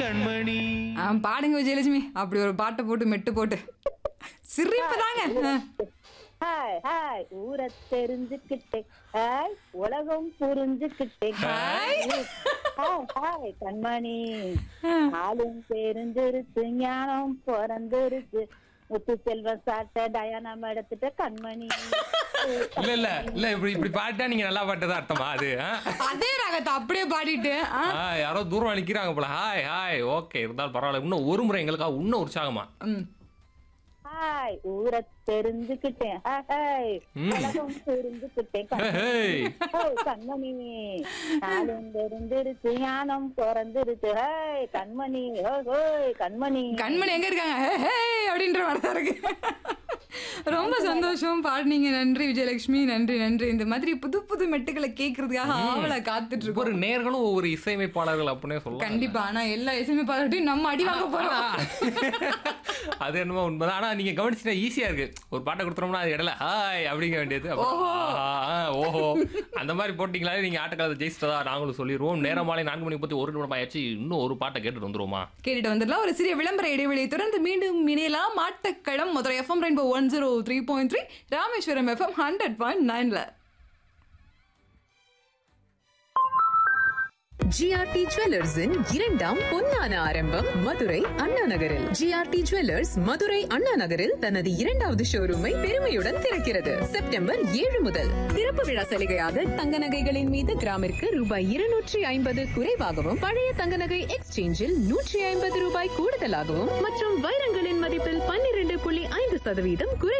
கண்மணி ஆ, பாடுங்க விஜயலட்சுமி அப்படி ஒரு பாட்டை போட்டு மெட்டு போட்டு சிரிப்பு தாங்க ஹாய் ஹாய் ஊரை தெரிஞ்சுக்கிட்டேன் ஹாய் உலகம் புரிஞ்சுக்கிட்டேன் ஹாய். ஹாய் ஹாய் கண்மணி ஆளும் தெரிஞ்சிருச்சு ஞானம் பிறந்திருச்சு முத்து செல்வம் சாட்ட டயானா எடுத்துட்ட கண்மணி இல்ல இல்ல இல்ல இப்படி இப்படி பாட்டா நீங்க நல்லா பாட்டதா அர்த்தமா அது ஆ? அதே ராகத்தை அப்படியே பாடிட்டு ஆ, ஆ, யாரோ தூரம் நிக்கிறாங்க போல ஹாய் ஹாய் ஓகே இருந்தாலும் பரவாயில்ல இன்னும் ஒரு முறை எங்களுக்காக இன்னும் உற்சாகமா ம். ஹாய் ஊரை தெரிஞ்சுக்கிட்டேன் ஹாய், ஹாய் ம். உலகம் புரிஞ்சுக்கிட்டேன் கண்மணி. ஹேய். ஹேய், கண்மணி ஆளும் தெரிஞ்சிருச்சு ஞானம் பிறந்திருச்சு ஹேய் கண்மணி ஹோய், ஹோய் கண்மணி கண்மணி எங்க இருக்காங்க ஹே, ஹே அப்படின்ற மாதிரி தான் இருக்கு ரொம்ப சந்தோஷம் பாடுனீங்க நன்றி விஜயலட்சுமி நன்றி நன்றி இந்த மாதிரி புது புது மெட்டுகளை கேட்கறதுக்காக ஆவலை காத்துட்டு இருக்கோம் ஒவ்வொரு நேர்களும் ஒவ்வொரு இசையமைப்பாளர்கள் அப்படின்னே சொல்லலாம் கண்டிப்பா ஆனா எல்லா இசையமைப்பாளர்கிட்டையும் நம்ம அடி வாங்க போறோம் அது என்னமோ உண்மைதான் ஆனா நீங்க கவனிச்சுட்டா ஈஸியா இருக்கு ஒரு பாட்டை கொடுத்துட்டோம்னா அது இடல ஹாய் அப்படிங்க வேண்டியது அப்புறம் ஆஹா, ஆ, ஓஹோ அந்த மாதிரி போட்டிங்களாலே நீங்க ஆட்டக்காலத்தை ஜெயிச்சிட்டதா நாங்களும் சொல்லிடுவோம் நேரம் மாலை நான்கு மணி பத்தி ஒரு நிமிடம் ஆயிடுச்சு இன்னும் ஒரு பாட்டை கேட்டுட்டு வந்துருவோமா கேட்டுட்டு வந்துடலாம் ஒரு சிறிய விளம்பர இடைவெளியை தொடர்ந்து மீண்டும் இணையலாம் மாட்டக்களம் Madurai FM rainbow one zero three point three Rameswaram FM hundred point நைன்ல ஜிஆர்டி ஜுவல்லர்ஸின் இரண்டாம் பொன்னான ஆரம்பம் மதுரை அண்ணா நகரில் ஜிஆர்டி ஜுவல்லர்ஸ் மதுரை அண்ணா நகரில் தனது இரண்டாவது ஷோரூமை பெருமையுடன் திறக்கிறது செப்டம்பர் ஏழு முதல் திறப்பு விழா சலுகையாக தங்க நகைகளின் மீது கிராமிற்கு ரூபாய் இருநூற்றி ஐம்பது குறைவாகவும் பழைய தங்க நகை எக்ஸ்சேஞ்சில் நூற்றி ஐம்பது ரூபாய் கூடுதலாகவும் மற்றும் வைரங்களின் மதிப்பில் பன்னிரண்டு புள்ளி ஐந்து சதவீதம் குறை